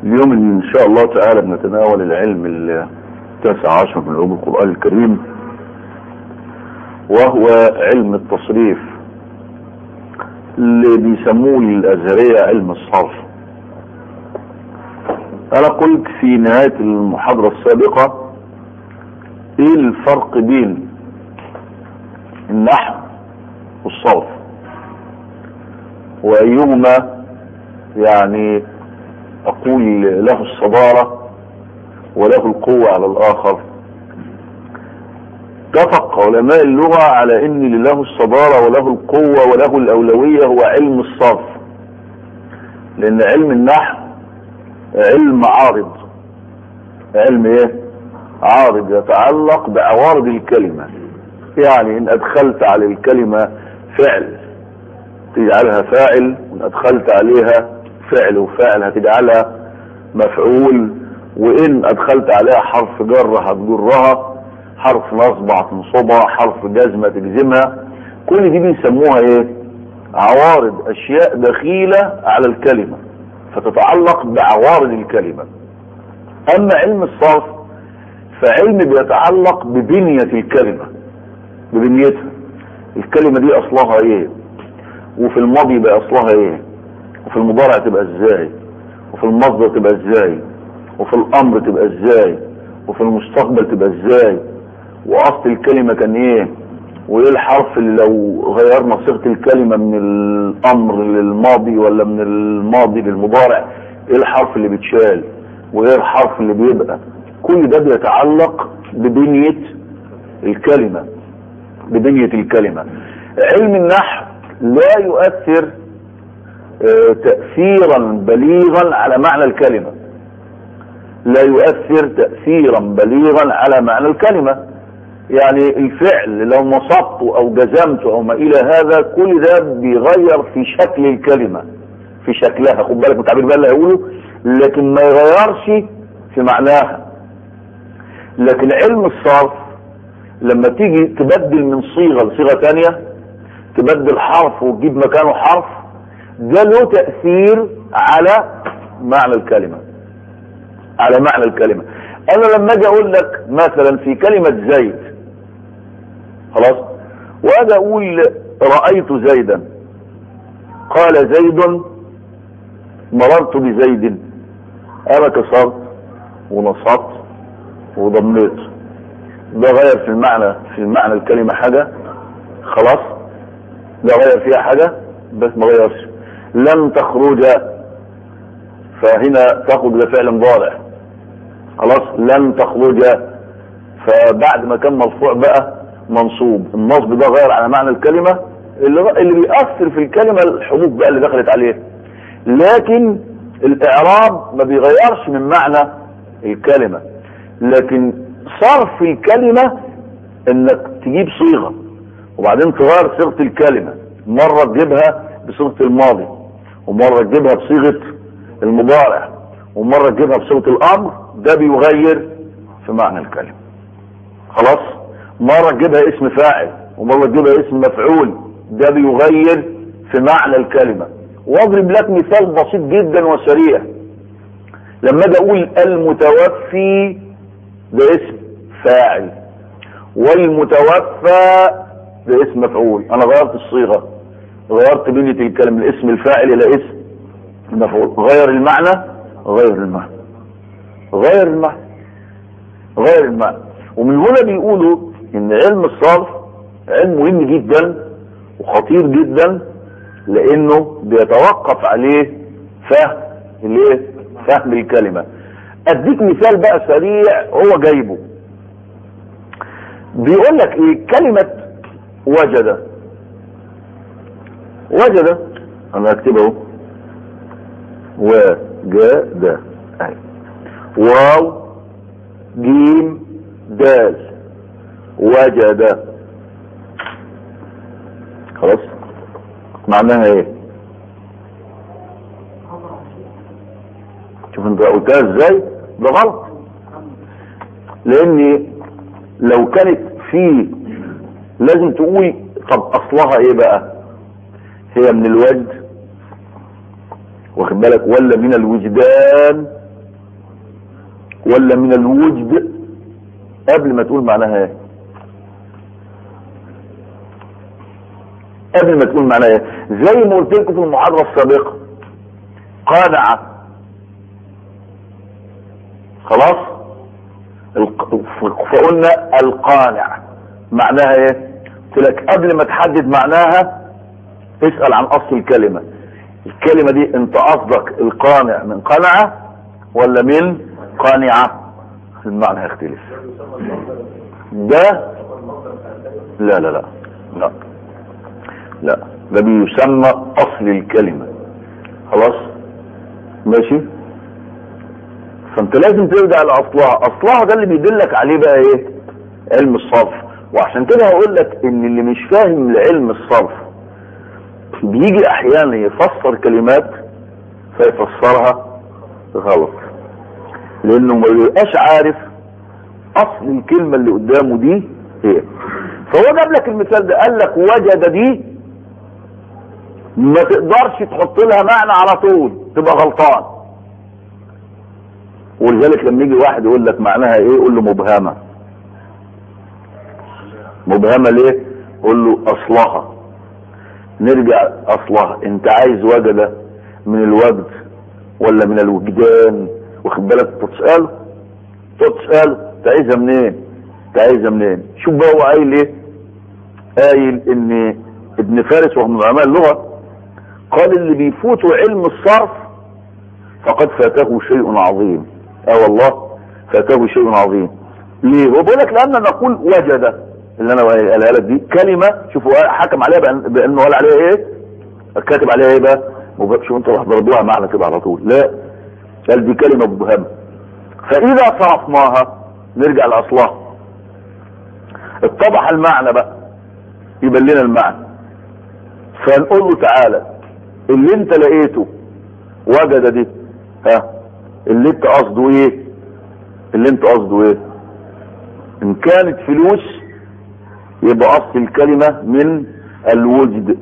اليوم ان شاء الله تعالى بنتناول العلم التاسع عشر من علوم القرآن الكريم وهو علم التصريف اللي بيسموه الازهرية علم الصرف انا قلت في نهاية المحاضرة السابقة ايه الفرق بين النحو والصرف وايهما يعني اقول له الصدارة وله القوة على الاخر اتفق علماء اللغة على ان اللي له الصدارة وله القوة وله الاولوية هو علم الصرف لان علم النحو علم عارض علم ايه عارض يتعلق بعوارض الكلمة يعني ان ادخلت على الكلمة فعل تجعلها فاعل وان ادخلت عليها فعل وفاعل هتجعلها مفعول وان ادخلت عليها حرف جر هتجرها حرف نصب هتنصبها حرف جزمة تجزمها كل دي بيسموها ايه عوارض اشياء دخيلة على الكلمة فتتعلق بعوارض الكلمة اما علم الصرف فعلم بيتعلق ببنية الكلمة ببنيتها الكلمة دي اصلها ايه وفي الماضي بقى اصلها ايه وفي المضارع تبقى ازاي وفي المصدر تبقى ازاي وفي الامر تبقى ازاي وفي المستقبل تبقى ازاي واصل الكلمة كان ايه وايه الحرف اللي لو غيرنا صيغة الكلمة من الامر للماضي ولا من الماضي للمضارع ايه الحرف اللي بيتشال وايه الحرف اللي بيبقى كل ده بيتعلق ببنية الكلمة ببنية الكلمة علم النحو لا يؤثر اه تأثيرا بليغا على معنى الكلمة لا يؤثر تأثيرا بليغا على معنى الكلمة يعني الفعل لو نصبته او جزمته او ما الى هذا كل ده بيغير في شكل الكلمة في شكلها خد بالك من التعبير بقى اللي هيقوله لكن ما يغيرش في معناها لكن علم الصرف لما تيجي تبدل من صيغة لصيغة تانية تبدل حرف وتجيب مكانه حرف ده له تأثير على معنى الكلمة على معنى الكلمة انا لما اجي اقول لك مثلا في كلمة زيد خلاص واجي اقول رأيت زيدا قال زيد مررت بزيد انا كسرت ونصبت وضميت ده غير في المعنى في المعنى الكلمة حاجة خلاص ده غير فيها حاجة بس ما غيرش لن تخرج فهنا تخرج ده فعل مضارع خلاص لن تخرج فبعد ما كان مرفوع بقى منصوب النصب ده غير على معنى الكلمة اللي, اللي بيأثر في الكلمة الحروف بقى اللي دخلت عليه لكن الاعراب ما بيغيرش من معنى الكلمة لكن صرف الكلمة انك تجيب صيغة وبعدين تغير صيغة الكلمة مرة تجيبها بصيغة الماضي ومرة تجيبها بصيغة المضارع ومرة تجيبها بصيغة الامر ده بيغير في معنى الكلمة خلاص مرة تجيبها اسم فاعل ومرة تجيبها اسم مفعول ده بيغير في معنى الكلمة واضرب لك مثال بسيط جدا وسريع لما اجي اقول المتوفي ده اسم فاعل والمتوفى ده اسم مفعول انا غيرت الصيغة غيرت بنية الكلمة الاسم الفاعل الى اسم مفعول غير المعنى غير المعنى غير المعنى غير المعنى ومن هنا بيقولوا ان علم الصرف علم مهم جدا وخطير جدا لانه بيتوقف عليه فهم الايه فهم الكلمة اديك مثال بقى سريع هو جايبه بيقول لك ايه كلمة وجد وجد انا اكتبه وجد اهي واو جيم دال وجد خلاص معناها ايه شوف انت قلتها ازاي ده غلط لان لو كانت في لازم تقول طب اصلها ايه بقى هي من الوجد واخد بالك ولا من الوجدان ولا من الوجد قبل ما تقول معناها ايه قبل ما تقول معناها ايه زي ما قلت لكم في المحاضرة السابقة قانعة خلاص الق- فقلنا القانع معناها ايه قلت لك قبل ما تحدد معناها اسأل عن اصل الكلمة الكلمة دي انت قصدك القانع من قنعة ولا من قانعة المعنى هيختلف ده لا لا لا لا لا ده بيسمى اصل الكلمة خلاص ماشي فانت لازم ترجع لاصلها اصلها ده اللي بيدلك عليه بقى ايه علم الصرف وعشان كده هقول لك ان اللي مش فاهم لعلم الصرف بيجي احيانا يفسر كلمات فيفسرها غلط لانه ما بيبقاش عارف اصل الكلمه اللي قدامه دي ايه فهو جاب لك المثال ده قال لك وجد دي ما تقدرش تحط لها معنى على طول تبقى غلطان ولذلك لما يجي واحد يقول لك معناها ايه قول له مبهمه مبهمه ليه قول له اصلها نرجع اصلها انت عايز وجد من الوجد ولا من الوجدان واخد بالك تساله تساله انت عايزها منين انت عايزها منين شوف بقى هو قايل ايه قايل ان ابن فارس وهو من علماء اللغه قال اللي بيفوته علم الصرف فقد فاته شيء عظيم اه والله فاته شيء عظيم ليه هو بيقول لك لان نقول وجد اللي انا قالها لك دي كلمه شوفوا حكم عليها بأن بانه قال عليها ايه كاتب عليها ايه بقى مب- شوف انتوا ضربوها معنى كده على طول لا قال دي كلمه مبهمه فاذا صرفناها نرجع لاصلها اتضح المعنى بقى يبان لنا المعنى فنقول له تعالى اللي انت لقيته وجد دي ها اللي انت قصده ايه اللي انت قصده ايه ان كانت فلوس يبقى اصل الكلمة من الوجد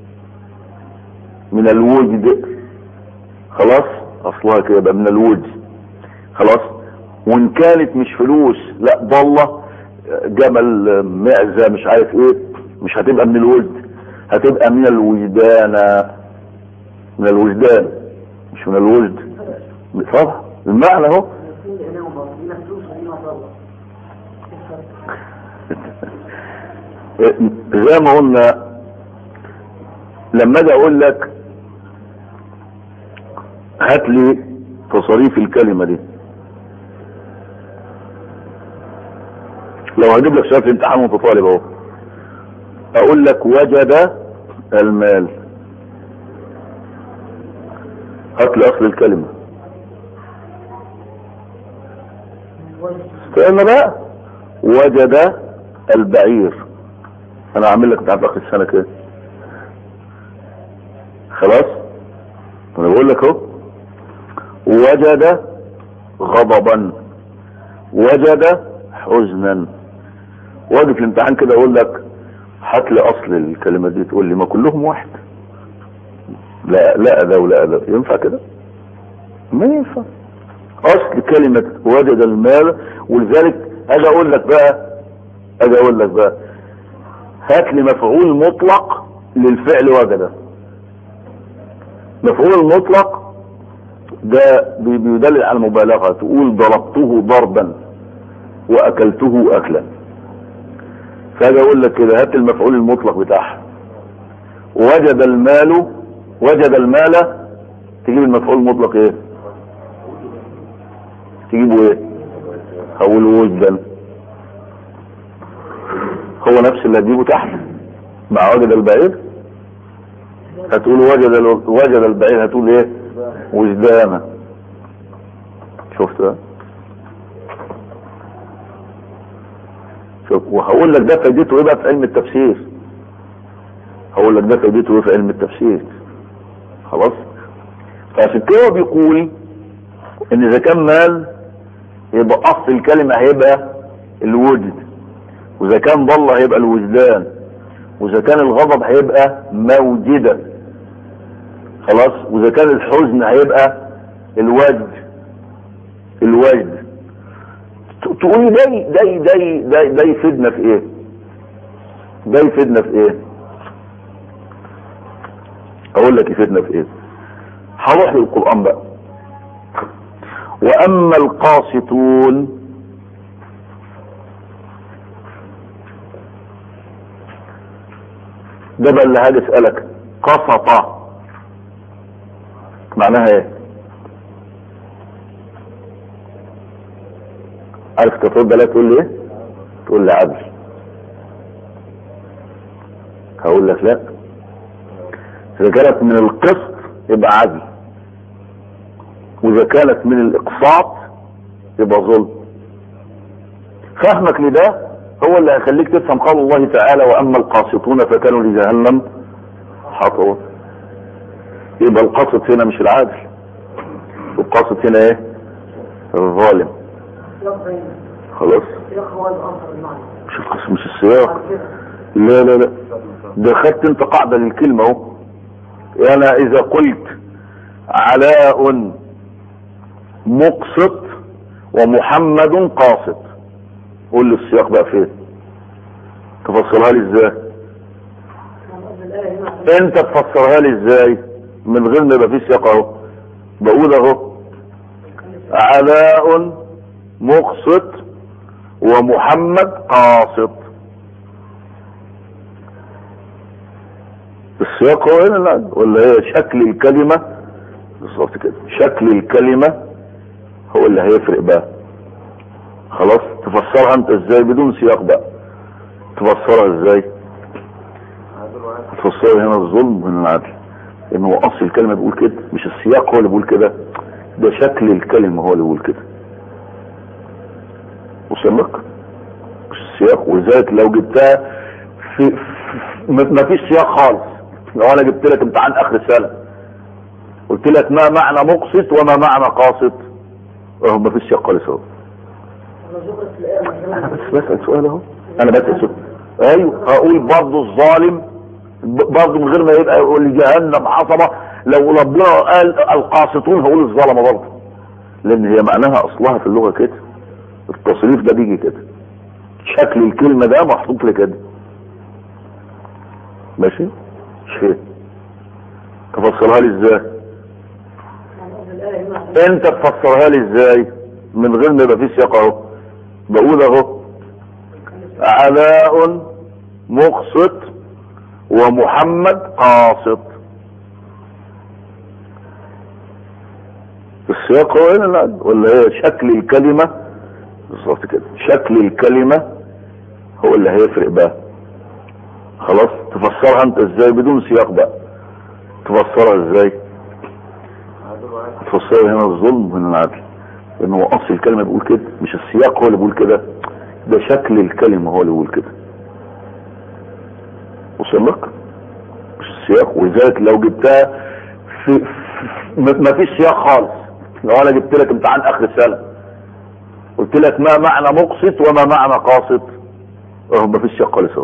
من الوجد خلاص اصلها كده يبقى من الوجد خلاص وان كانت مش فلوس لا ضلة جمل معزة مش عارف ايه مش هتبقى من الوجد هتبقى من الوجدان من الوجدان مش من الوجد طبعا المعنى اهو زي ما قلنا لما اجي اقول لك هات لي تصاريف الكلمه دي لو هجيب لك سؤال في امتحان وانت طالب اهو اقول لك وجد المال هات لي اصل الكلمه فانا بقى وجد البعير انا عامل لك بتاع اخر السنه كده خلاص انا بقول لك اهو وجد غضبا وجد حزنا واجي في الامتحان كده اقول لك هات لي اصل الكلمه دي تقول لي ما كلهم واحد لا لا ده ولا ده ينفع كده ما ينفع اصل كلمه وجد المال ولذلك اجي اقول لك بقى اجي اقول لك بقى هات لي مفعول مطلق للفعل وجد مفعول مطلق ده بي- بيدلل على المبالغة تقول ضربته ضربا واكلته اكلا فاجي اقول لك كده هات المفعول المطلق بتاعها وجد المال وجد المال تجيب المفعول المطلق ايه تجيبه ايه اقول وجدا هو نفس اللي هتجيبه تحت مع وجد البعير هتقول وجد ال- وجد البعير هتقول ايه وجدانه شفت بقى شوف وهقول لك ده فايدته ايه بقى في علم التفسير هقول لك ده فايدته ايه في علم التفسير خلاص فعشان كده هو بيقول ان اذا كان مال يبقى اصل الكلمه هيبقى الوجد واذا كان ضل هيبقى الوجدان واذا كان الغضب هيبقى موجدا خلاص واذا كان الحزن هيبقى الوجد الوجد تقول لي ده ده ده ده ده يفيدنا في ايه ده يفيدنا في ايه اقول لك يفيدنا في ايه هروح للقرآن بقى واما القاسطون ده بقى اللي هاجي اسالك قسطة معناها ايه عارف تفرض لا تقول لي ايه تقول لي عدل هقول لك لا اذا كانت من القسط يبقى عدل واذا كانت من الاقساط يبقى ظلم فهمك لده هو اللي هيخليك تفهم قول الله تعالى واما القاسطون فكانوا لجهنم حطوا يبقى القاسط هنا مش العادل القاسط هنا ايه الظالم خلاص مش القسم مش السياق لا لا لا ده خدت انت قاعدة للكلمة اهو انا اذا قلت علاء مقسط ومحمد قاسط قول لي السياق بقى فين تفسرها لي ازاي انت تفسرها لي ازاي من غير ما يبقى في سياق اهو بقول اهو علاء مقسط ومحمد قاسط السياق هو هنا لا ولا هي شكل الكلمة بالظبط كده شكل الكلمة هو اللي هيفرق بقى خلاص تفسرها انت ازاي بدون سياق بقى تفسرها ازاي تفسرها هنا الظلم من العدل ان هو اصل الكلمة بيقول كده مش السياق هو اللي بيقول كده ده شكل الكلمة هو اللي بيقول كده وصل لك مش السياق ولذلك لو جبتها في, في ما فيش سياق خالص لو انا جبت لك امتحان اخر سنه قلت لك ما معنى مقسط وما معنى قاسط اهو ما فيش سياق خالص اهو انا بس بسال سؤال اهو انا بسال سؤال ايوه هقول برضه الظالم برضه من غير ما يبقى يقول لي جهنم عصبه لو ربنا قال القاسطون هقول الظلمه برضه لان هي معناها اصلها في اللغه كده التصريف ده بيجي كده شكل الكلمه ده محطوط لي كده ماشي شيء تفسرها لي ازاي انت تفسرها لي ازاي من غير ما يبقى في سياق اهو بقول اهو علاء مقسط ومحمد قاسط السياق هو هنا لا ولا هي شكل الكلمة بالظبط كده شكل الكلمة هو اللي هيفرق بقى خلاص تفسرها انت ازاي بدون سياق بقى تفسرها ازاي تفسرها هنا الظلم من العدل لان هو اصل الكلمه بيقول كده مش السياق هو اللي بيقول كده ده شكل الكلمه هو اللي بيقول كده وصل لك مش السياق ولذلك لو جبتها في, في ما فيش سياق خالص لو انا جبت لك امتحان اخر سنه قلت لك ما معنى مقسط وما معنى قاسط اهو ما فيش سياق خالص اهو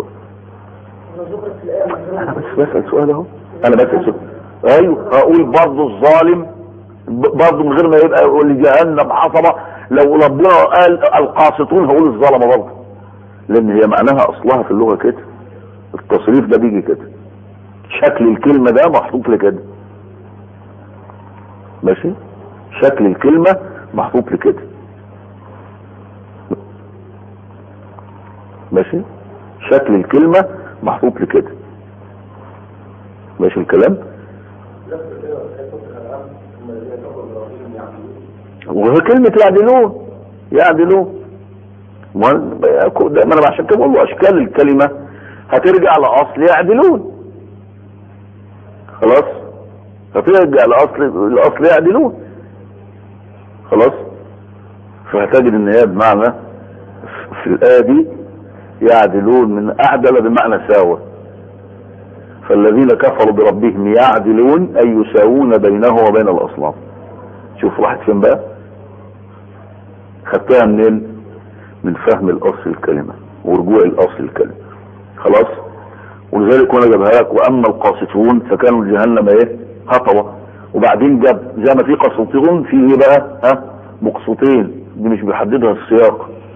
انا بس بسال سؤال اهو انا بسال سؤال ايوه هقول برضه الظالم برضه من غير ما يبقى يقول لي جهنم عصبه لو ربنا قال القاسطون هقول الظلمه برضه لان هي معناها اصلها في اللغه كده التصريف ده بيجي كده شكل الكلمه ده محطوط لي كده ماشي شكل الكلمه محطوط لي كده ماشي شكل الكلمه محطوط لي كده ماشي الكلام وهي كلمة يعدلون يعدلون ما انا عشان كده بقول اشكال الكلمة هترجع لاصل يعدلون خلاص هترجع لاصل الاصل يعدلون خلاص فهتجد ان هي بمعنى في الايه دي يعدلون من اعدل بمعنى ساوى فالذين كفروا بربهم يعدلون اي يساوون بينه وبين الاصنام شوف واحد فين بقى خدتها منين من فهم الاصل الكلمة ورجوع الاصل الكلمة خلاص ولذلك وانا جابها لك واما القاسطون فكانوا جهنم ايه هطوة وبعدين جاب زي ما في قسطون في ايه بقى ها مقسطين دي مش بيحددها السياق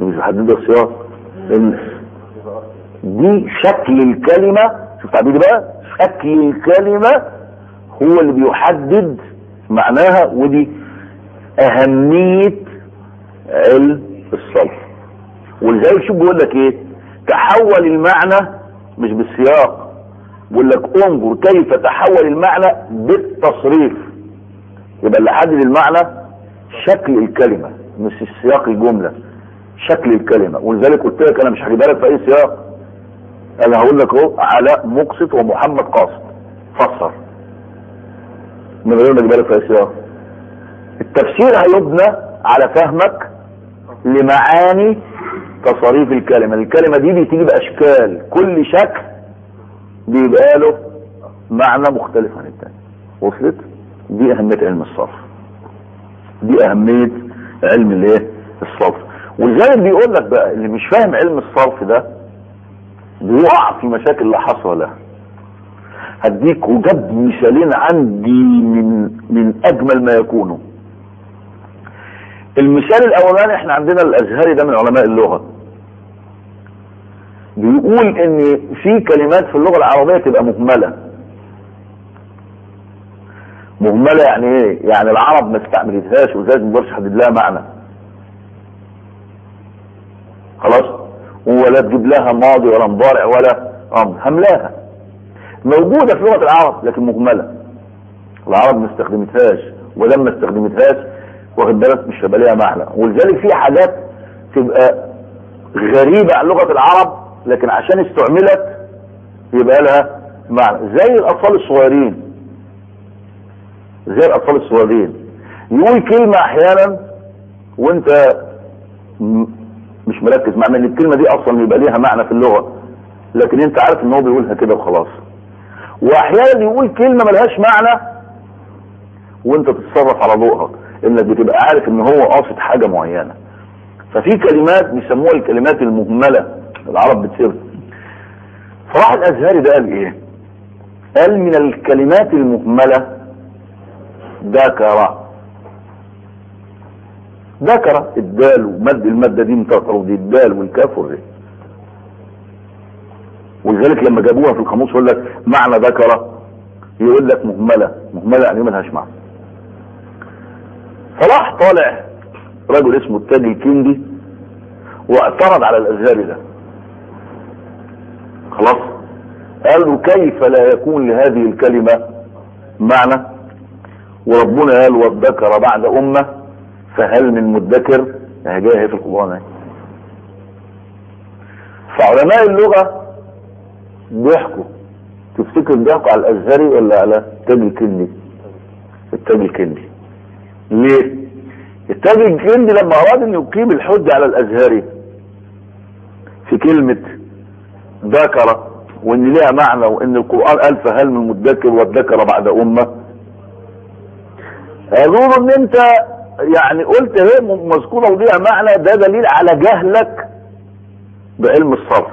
مش بيحددها السياق ال- دي شكل الكلمة شوف تعبيري بقى شكل الكلمة هو اللي بيحدد معناها ودي أهمية علم الصرف ولذلك شوف بيقول لك ايه تحول المعنى مش بالسياق بيقول لك انظر كيف تحول المعنى بالتصريف يبقى اللي حدد المعنى شكل الكلمة مش السياق الجملة شكل الكلمة ولذلك قلت لك انا مش هجيبها لك في اي سياق انا هقول لك اهو علاء مقسط ومحمد قاصد فسر من غير ما اجيبها لك في اي سياق التفسير هيبنى على فهمك لمعاني تصاريف الكلمة الكلمة دي بتيجي بأشكال كل شكل بيبقى له معنى مختلف عن التاني وصلت دي أهمية علم الصرف دي أهمية علم الايه الصرف ولذلك بيقول لك بقى اللي مش فاهم علم الصرف ده بيقع في مشاكل لا حصر لها هديك وجاب مثالين عندي من من اجمل ما يكونوا المثال الاولاني احنا عندنا الازهري ده من علماء اللغه بيقول ان في كلمات في اللغه العربيه تبقى مهمله مهمله يعني ايه يعني العرب ما استعملتهاش وذلك ما نقدرش نحدد لها معنى خلاص ولا تجيب لها ماضي ولا مضارع ولا امر هملاها موجوده في لغه العرب لكن مهمله العرب ما استخدمتهاش ولما استخدمتهاش واخد بالك مش هيبقى ليها معنى ولذلك في حاجات تبقى غريبة عن لغة العرب لكن عشان استعملت يبقى لها معنى زي الأطفال الصغيرين زي الأطفال الصغيرين يقول كلمة أحيانا وأنت م- مش مركز مع ان الكلمة دي أصلا يبقى ليها معنى في اللغة لكن أنت عارف إن هو بيقولها كده وخلاص وأحيانا يقول كلمة ملهاش معنى وانت تتصرف على ضوءها انك بتبقى عارف ان هو قاصد حاجة معينة ففي كلمات بيسموها الكلمات المهملة العرب بتصير فراح الازهري ده قال ايه قال من الكلمات المهملة ذكر ذكر الدال ومد المادة دي متقرب دي الدال والكاف والري ولذلك لما جابوها في القاموس يقول لك معنى ذكر يقول لك مهملة مهملة يعني ملهاش معنى فراح طالع رجل اسمه التاج الكندي واعترض على الازهري ده خلاص قال له كيف لا يكون لهذه الكلمة معنى وربنا قال والذكر بعد أمة فهل من مدكر هي جايه في القرآن اهي فعلماء اللغة ضحكوا تفتكر ضحكوا على الازهري ولا على التاج الكندي التاج الكندي ليه التاج الكندي لما اراد ان يقيم الحجة على الازهري في كلمة ذكر وان ليها معنى وان القرآن قال فهل من مدكر والذكر بعد امة قالوا له ان انت يعني قلت ايه مذكورة وليها معنى ده دليل على جهلك بعلم الصرف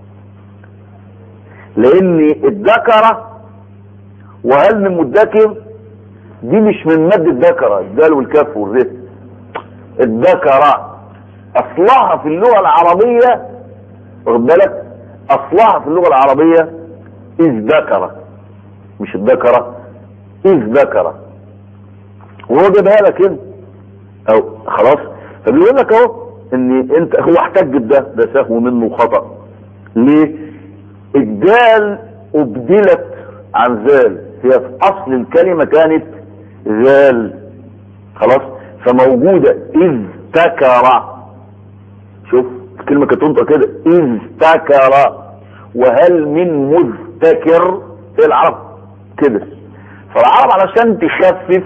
لان الذكر وهل من مدكر دي مش من مادة الذكر الدال والكاف والرف الذكر اصلها في اللغة العربية واخد بالك اصلها في اللغة العربية اذ ذكر مش الذكر اذ ذكر وهو جابها لك انت او خلاص فبيقول لك اهو ان انت هو احتج بده ده سهو منه وخطأ ليه الدال ابدلت عن ذال هي في اصل الكلمة كانت ذال خلاص فموجودة اذ تكر شوف الكلمة كانت تنطق كده اذ تكر وهل من مذتكر ايه العرب كده فالعرب علشان تخفف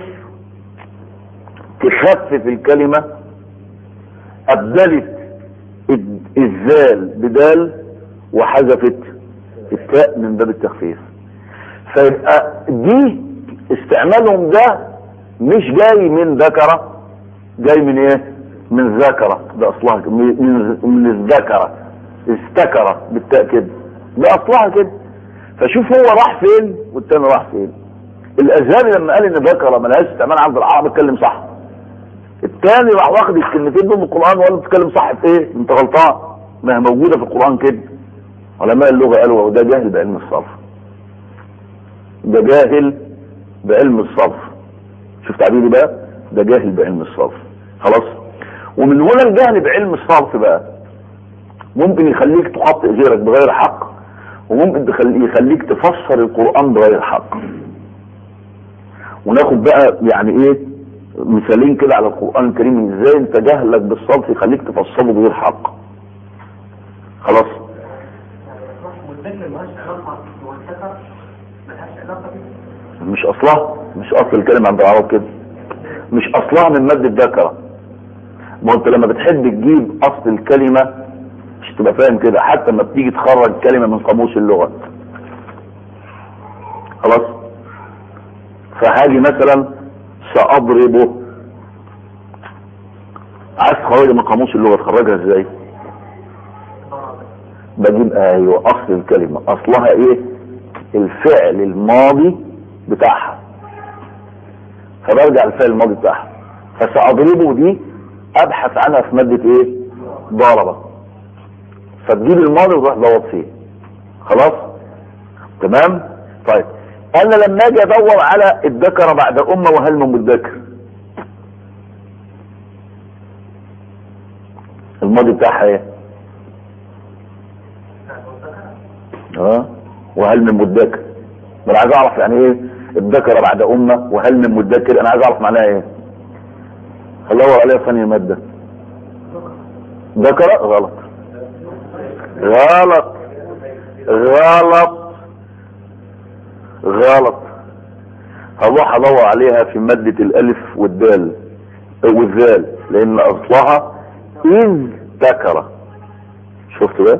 تخفف الكلمة ابدلت الذال بدال وحذفت التاء من باب التخفيف فيبقى دي استعمالهم ده مش جاي من ذكرة جاي من ايه من ذكرة ده اصلها كده. من من الذكرة استكرة بالتاء كده ده اصلها كده فشوف هو راح فين والتاني راح فين الازهري لما قال ان ذكرة ملهاش استعمال عند العرب اتكلم صح التاني راح واخد الكلمتين دول من القران ولا بتتكلم صح في ايه انت غلطان ما هي موجوده في القران كده علماء اللغه قالوا وده جاهل بعلم الصرف ده جاهل بعلم الصرف شوف تعبيري بقى ده جاهل بعلم الصرف خلاص ومن هنا الجهل بعلم الصرف بقى ممكن يخليك تخطئ غيرك بغير حق وممكن تخلي يخليك تفسر القرآن بغير حق وناخد بقى يعني ايه مثالين كده على القرآن الكريم ازاي انت جهلك بالصرف يخليك تفسره بغير حق خلاص والذكر مالهاش علاقة بالذكر مالهاش علاقة بيه مش اصلها مش اصل الكلمة عند العرب كده مش اصلها من مادة ذكرى ما انت لما بتحب تجيب اصل الكلمة مش تبقى فاهم كده حتى لما بتيجي تخرج كلمة من قاموس اللغة خلاص فهاجي مثلا ساضربه عايز تخرجها من قاموس اللغة تخرجها ازاي بجيب ايوه اصل الكلمة اصلها ايه الفعل الماضي بتاعها فبرجع الفعل الماضي بتاعها فسأضربه دي ابحث عنها في مادة ايه ضربة فتجيب الماضي وتروح تدور فيه خلاص تمام طيب انا لما اجي ادور على الذكر بعد امه وهل من مدكر الماضي بتاعها ايه اه وهل من مدكر ما انا عايز اعرف يعني ايه الذكر بعد امه وهل من مدكر انا عايز اعرف معناها ايه هدور عليها ثانية مادة ذكر غلط غلط غلط غلط هروح ادور عليها في مادة الالف والدال والذال لان اصلها اذ ذكر شفت بقى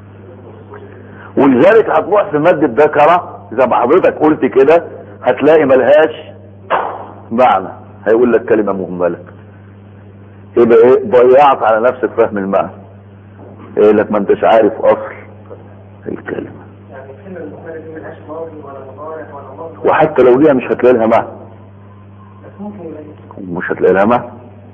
ولذلك هتروح في مادة ذكر زي ما حضرتك قلت كده هتلاقي ملهاش معنى هيقول لك كلمة مهملة يبقى ايه ضيعت على نفسك فهم المعنى ايه لك ما انتش عارف اصل الكلمة يعني الكلمة المهملة دي ملهاش ماضي ولا مضارع ولا ماضي وحتى لو ليها مش هتلاقي لها معنى بس ممكن يبقى ليه. مش هتلاقي لها معنى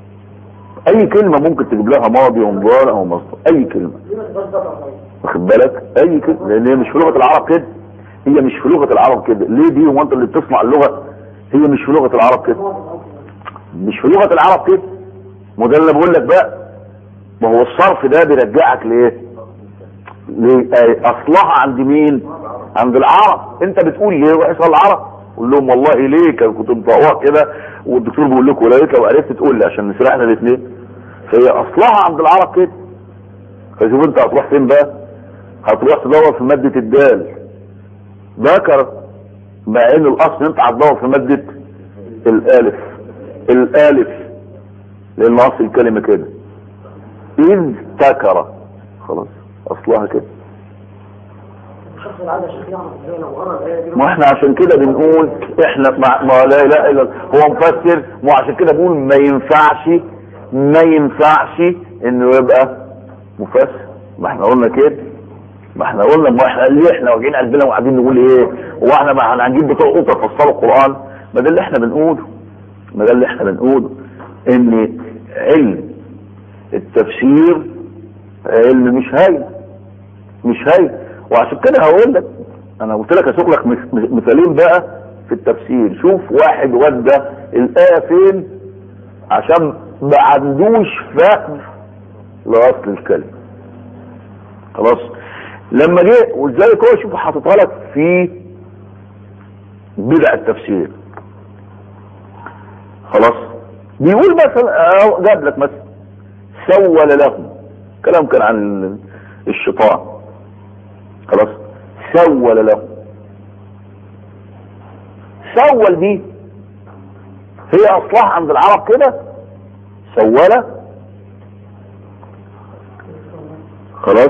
اي كلمة ممكن تجيب لها ماضي ومضارع ومصدر اي كلمة دي ما تبقاش ضربة طيب واخد بالك اي كلمة لان هي مش في لغة العرب كده هي مش في لغة العرب كده ليه دي هو انت اللي بتصنع اللغة هي مش في لغة العرب كده ماضي ممكن مش في لغة العرب كده ما ده اللي بقول لك بقى ما هو الصرف ده بيرجعك لايه ليه آه، اصلها عند مين عند العرب انت بتقول ليه روح اسال العرب قول لهم والله ليه كان كنت مطوع كده والدكتور بيقول لكم ولا لو عرفت تقول لي عشان نسرحنا الاثنين فهي اصلها عند العرب كده فشوف انت هتروح فين بقى هتروح تدور في مادة الدال ذكر مع ان الاصل انت هتدور في مادة الالف الالف لان اصل الكلمة كده اذ تكر خلاص اصلها كده الشخص العادي عشان يعمل زي لو قرا الآية دي ما احنا عشان كده بنقول احنا مع ما لا اله الا الله هو مفسر وعشان كده بقول ما ينفعش ما ينفعش انه يبقى مفسر ما احنا قلنا كده ما احنا قلنا ما احنا ليه احنا واجعين قلبنا وقاعدين نقول ايه هو احنا ما احنا هنجيب بتوع قطه يفسروا القران ما ده اللي احنا بنقوله ما ده اللي احنا بنقوله ان علم التفسير علم مش هاي مش هاي وعشان كده هقول لك انا قلت لك اسوق لك مس- مس- مثالين بقى في التفسير شوف واحد ودى الايه فين عشان ما عندوش فهم لاصل الكلمه خلاص لما جه ولذلك هو شوف حاططها لك في بدع التفسير خلاص بيقول مثلا أهو جاب لك مثلا سول لهم كلام كان عن الشيطان خلاص سول له سول دي هي اصلها عند العرب كده سولة خلاص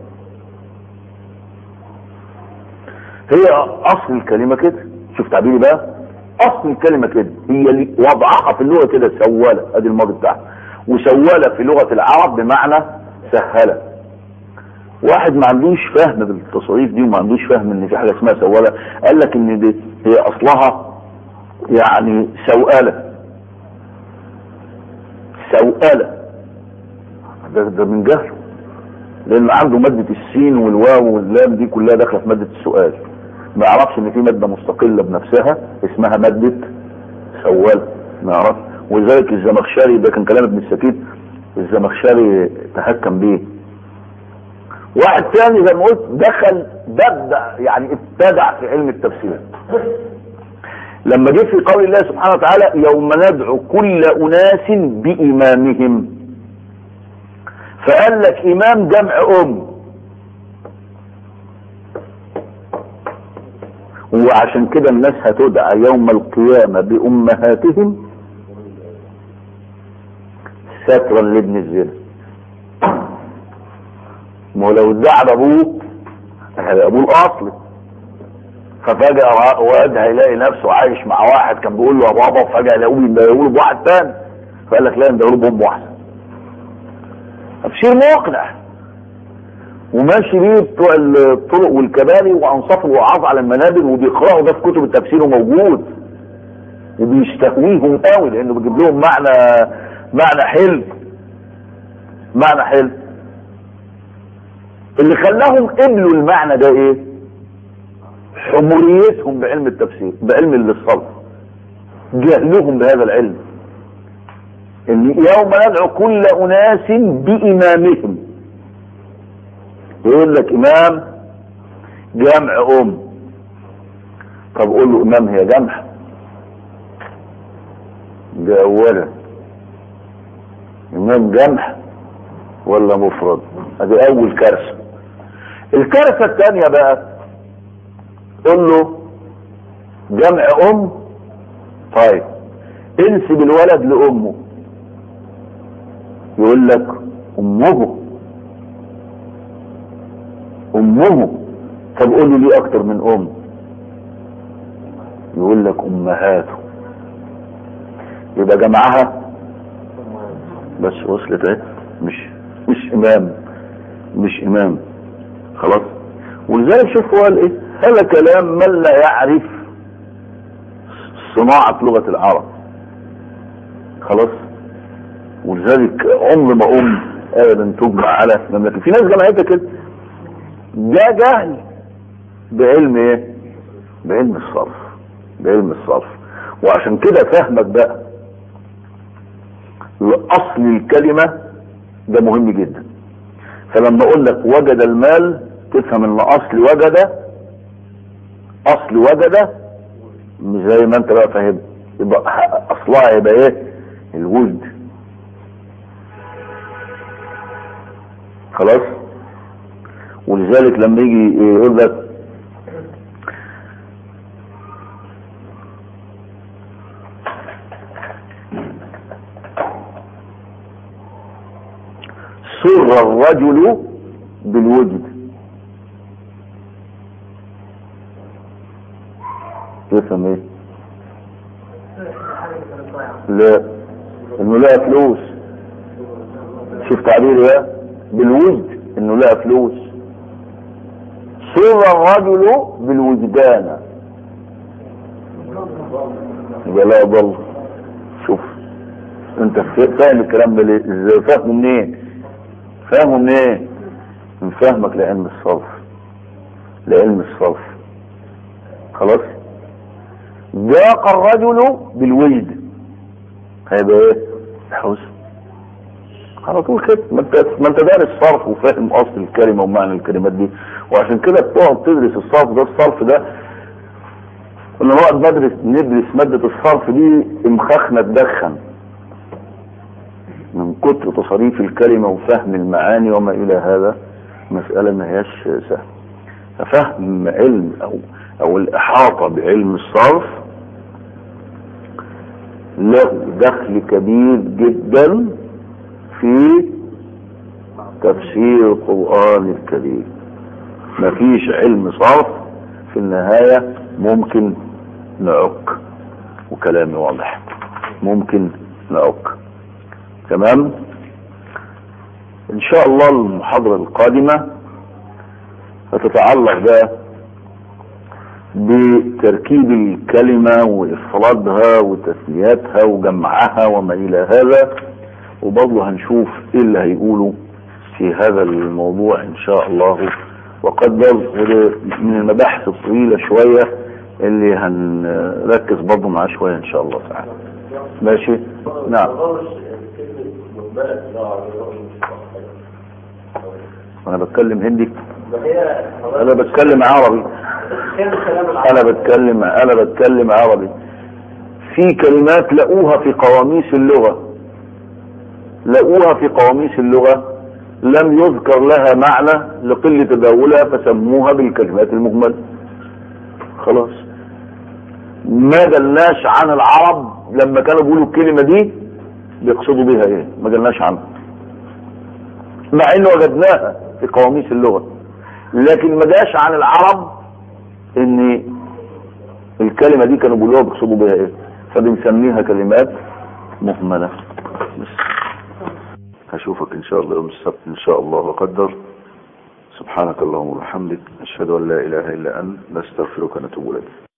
هي اصل الكلمة كده شوف تعبيري بقى اصل الكلمة كده هي اللي وضعها في اللغة كده سولة ادي الماضي بتاعها وسولة في لغة العرب بمعنى سهلة واحد ما عندوش فهم بالتصاريف دي وما عندوش فهم ان في حاجه اسمها سواله قال لك ان دي هي اصلها يعني سوالة سوألة ده, ده من جهله لان عنده مادة السين والواو واللام دي كلها داخله في مادة السؤال ما يعرفش ان في مادة مستقلة بنفسها اسمها مادة سوالة ما يعرفش ولذلك الزمخشري ده كان كلام ابن السكين الزمخشري تهكم بيه واحد تاني زي ما قلت دخل بدع يعني ابتدع في علم التفسير لما جه في قول الله سبحانه وتعالى يوم ندعو كل اناس بامامهم فقال لك امام جمع ام وعشان كده الناس هتدعى يوم القيامة بامهاتهم سترا لابن الزنا ما هو لو ادعى ابوه هيبقى ابوه الاصلي ففجأة واد هيلاقي نفسه عايش مع واحد كان بيقول له يا بابا وفجأة يلاقوه بيقول بواحد تاني فقال لك لا ده بامه احسن تفسير مقنع وماشي بيه بتوع الطرق والكباري وانصاف الوعاظ على المنابر وبيقرأوا ده في كتب التفسير وموجود وبيستهويهم قوي لانه بيجيب لهم معنى معنى حلو معنى حلو اللي خلاهم قبلوا المعنى ده ايه حموريتهم بعلم التفسير بعلم الصرف جهلهم بهذا العلم ان يوم ندعو كل اناس بامامهم يقول لك امام جمع ام طب قول له امام هي جمع ده اولا امام جمع ولا مفرد ادي اول كارثه الكارثه الثانيه بقى قول له جمع ام طيب انسب الولد لامه يقول لك امه امه طب قول له ليه اكتر من ام يقول لك امهاته يبقى جمعها بس وصلت ايه مش مش امام مش امام خلاص ولذلك شوف هو قال ايه هذا كلام من لا يعرف صناعة لغة العرب خلاص ولذلك عمر ما ام ابدا تجمع على مملكة في ناس جمعتها كده ده جهل بعلم ايه بعلم الصرف بعلم الصرف وعشان كده فهمك بقى لاصل الكلمة ده مهم جدا فلما اقول لك وجد المال تفهم ان اصل وجد اصل وجد مش زي ما انت بقى فاهم يبقى اصلها يبقى ايه الوجد خلاص ولذلك لما يجي يقول لك سر الرجل بالوجد تفهم ايه لا انه لقى فلوس شوف تعبير ايه بالوجد انه لقى فلوس سر الرجل بالوجدان يبقى لا ضل شوف انت فاهم الكلام ده ليه ازاي فاهمه منين فاهمه منين من فهمك لعلم الصرف لعلم الصرف خلاص ضاق الرجل بالوجد هيبقى ايه حسن على طول كده ما انت ما انت دارس صرف وفاهم اصل الكلمه ومعنى الكلمات دي وعشان كده بتقعد تدرس الصرف ده الصرف ده كنا نقعد ندرس ندرس ماده الصرف دي امخاخنا تدخن من كتر تصاريف الكلمه وفهم المعاني وما الى هذا مساله ما هياش سهله ففهم علم او او الاحاطه بعلم الصرف له دخل كبير جدا في تفسير القرآن الكريم مفيش علم صرف في النهاية ممكن نعك وكلامي واضح ممكن نعك تمام ان شاء الله المحاضرة القادمة هتتعلق بقى بتركيب الكلمة وإفرادها وتثنيتها وجمعها وما إلى هذا وبرضه هنشوف ايه اللي هيقوله في هذا الموضوع ان شاء الله وقدر وده من المباحث الطويلة شوية اللي هنركز برضه معاه شوية ان شاء الله تعالى ماشي نعم انا بتكلم هندي انا بتكلم عربي انا بتكلم انا بتكلم عربي في كلمات لقوها في قواميس اللغة لقوها في قواميس اللغة لم يذكر لها معنى لقلة تداولها فسموها بالكلمات المجملة خلاص ما دلناش عن العرب لما كانوا بيقولوا الكلمة دي بيقصدوا بيها ايه ما دلناش عنها مع انه وجدناها في قواميس اللغة لكن ما جاش عن العرب ان الكلمة دي كانوا بيقولوها بيقصدوا بيها ايه فبنسميها كلمات مهملة بس هشوفك ان شاء الله يوم السبت ان شاء الله وقدر سبحانك اللهم وبحمدك اشهد ان لا اله الا انت نستغفرك ونتوب اليك